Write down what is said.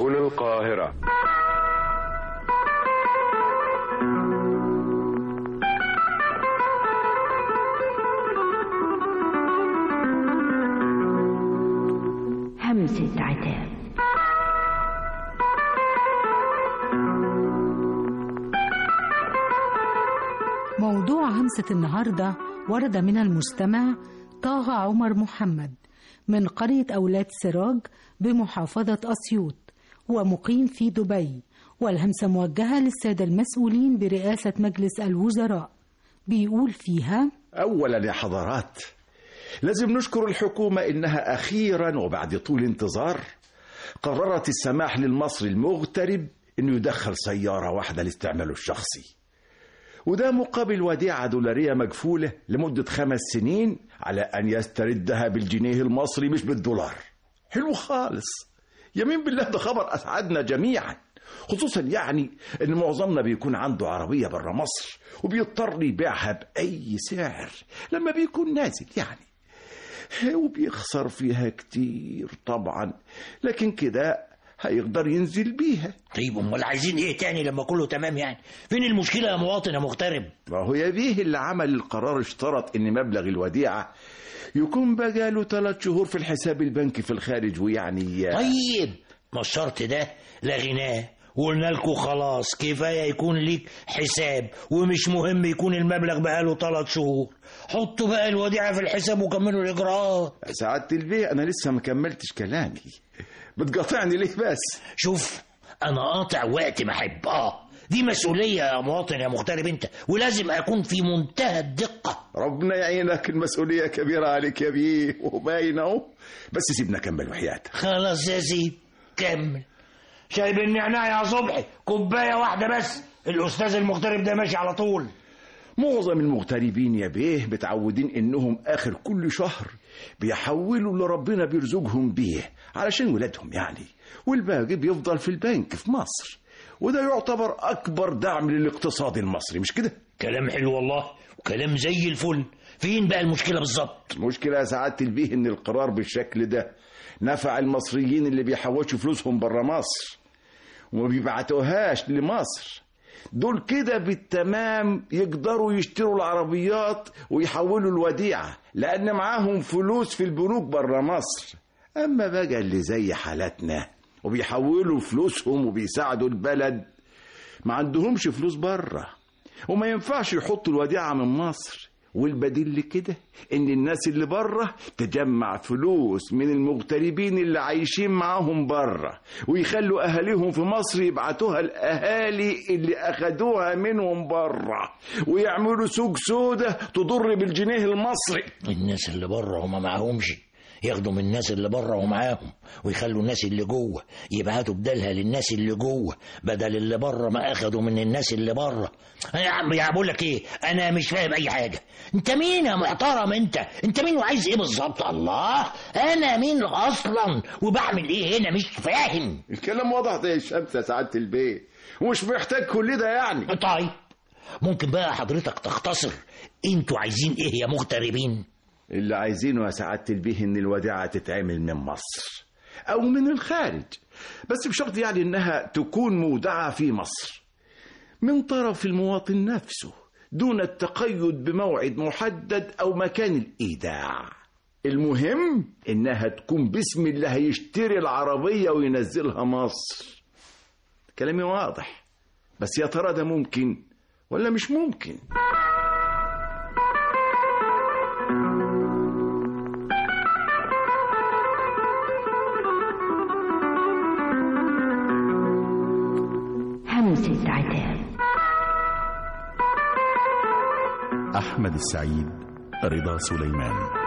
هنا القاهرة همسة عتاب موضوع همسة النهاردة ورد من المستمع طه عمر محمد من قرية أولاد سراج بمحافظة أسيوط ومقيم في دبي والهمسة موجهة للسادة المسؤولين برئاسة مجلس الوزراء بيقول فيها أولا يا حضرات لازم نشكر الحكومة إنها أخيرا وبعد طول انتظار قررت السماح للمصري المغترب إنه يدخل سيارة واحدة لاستعماله الشخصي وده مقابل وديعة دولارية مكفولة لمدة خمس سنين على أن يستردها بالجنيه المصري مش بالدولار حلو خالص يمين بالله ده خبر أسعدنا جميعا خصوصا يعني ان معظمنا بيكون عنده عربيه بره مصر وبيضطر يبيعها باي سعر لما بيكون نازل يعني وبيخسر فيها كتير طبعا لكن كده هيقدر ينزل بيها طيب امال عايزين ايه تاني لما كله تمام يعني فين المشكله يا مواطن يا مغترب ما هو يا بيه اللي عمل القرار اشترط ان مبلغ الوديعه يكون بقاله ثلاث شهور في الحساب البنكي في الخارج ويعني طيب ما الشرط ده لغيناه وقلنا لكم خلاص كفايه يكون ليك حساب ومش مهم يكون المبلغ بقاله ثلاث شهور حطوا بقى الوديعه في الحساب وكملوا الاجراءات سعادة البيه انا لسه ما كملتش كلامي بتقاطعني ليه بس شوف انا قاطع وقت ما احب اه دي مسؤوليه يا مواطن يا مغترب انت ولازم اكون في منتهى الدقه ربنا يعينك المسؤوليه كبيره عليك يا بيه وباين اهو بس سيبنا كمل وحياتك خلاص يا سيدي كمل شايب النعناع يا صبحي كوبايه واحده بس الاستاذ المغترب ده ماشي على طول معظم المغتربين يا بيه متعودين انهم اخر كل شهر بيحولوا اللي ربنا بيرزقهم بيه علشان ولادهم يعني والباقي بيفضل في البنك في مصر وده يعتبر اكبر دعم للاقتصاد المصري مش كده كلام حلو والله وكلام زي الفل فين بقى المشكله بالظبط المشكله يا سعاده البيه ان القرار بالشكل ده نفع المصريين اللي بيحوشوا فلوسهم بره مصر وما بيبعتوهاش لمصر دول كده بالتمام يقدروا يشتروا العربيات ويحولوا الوديعة لأن معاهم فلوس في البنوك بره مصر أما بقى اللي زي حالتنا وبيحولوا فلوسهم وبيساعدوا البلد ما عندهمش فلوس بره وما ينفعش يحطوا الوديعة من مصر والبديل لكده ان الناس اللي بره تجمع فلوس من المغتربين اللي عايشين معاهم بره ويخلوا اهاليهم في مصر يبعتوها الاهالي اللي اخدوها منهم بره ويعملوا سوق سودة تضر بالجنيه المصري الناس اللي بره وما معاهمش ياخدوا من الناس اللي بره ومعاهم ويخلوا الناس اللي جوه يبعتوا بدلها للناس اللي جوه بدل اللي بره ما اخدوا من الناس اللي بره يا عم يا بقول لك ايه انا مش فاهم اي حاجه انت مين يا محترم انت انت مين وعايز ايه بالظبط الله انا مين اصلا وبعمل ايه هنا مش فاهم الكلام واضح زي الشمس يا سعاده البيت ومش محتاج كل ده يعني طيب ممكن بقى حضرتك تختصر انتوا عايزين ايه يا مغتربين اللي عايزينه يا سعادة البيه إن الوديعة تتعمل من مصر أو من الخارج بس بشرط يعني إنها تكون مودعة في مصر من طرف المواطن نفسه دون التقيد بموعد محدد أو مكان الإيداع المهم إنها تكون باسم اللي هيشتري العربية وينزلها مصر كلامي واضح بس يا ترى ده ممكن ولا مش ممكن همسة عتاب أحمد السعيد رضا سليمان